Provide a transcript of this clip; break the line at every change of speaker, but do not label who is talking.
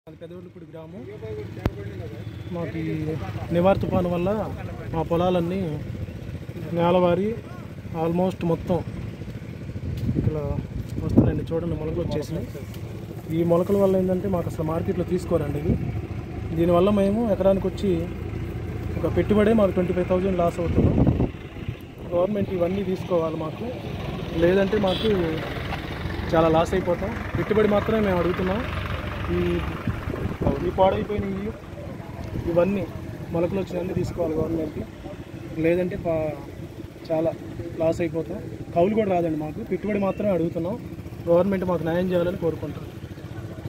అది పెదవెల్లిపూడి గ్రామం మాకు ఈ నివార్ తుఫాను వల్ల మా పొలాలన్నీ నేలవారి ఆల్మోస్ట్ మొత్తం ఇలా వస్తున్నాయండి చూడండి మొలకలు వచ్చేసినాయి ఈ మొలకల వల్ల ఏంటంటే మాకు అసలు మార్కెట్లో తీసుకోరండి ఇది దీనివల్ల మేము ఎకరానికి వచ్చి ఒక పెట్టుబడే మాకు ట్వంటీ ఫైవ్ థౌజండ్ లాస్ అవుతున్నాం గవర్నమెంట్ ఇవన్నీ తీసుకోవాలి మాకు లేదంటే మాకు చాలా లాస్ అయిపోతాం పెట్టుబడి మాత్రమే మేము అడుగుతున్నాం ఈ ఈ పాడైపోయినవి ఇవన్నీ మొలకలు వచ్చినవన్నీ తీసుకోవాలి గవర్నమెంట్కి లేదంటే పా చాలా లాస్ అయిపోతాం కౌలు కూడా రాదండి మాకు పెట్టుబడి మాత్రమే అడుగుతున్నాం గవర్నమెంట్ మాకు న్యాయం చేయాలని కోరుకుంటున్నాం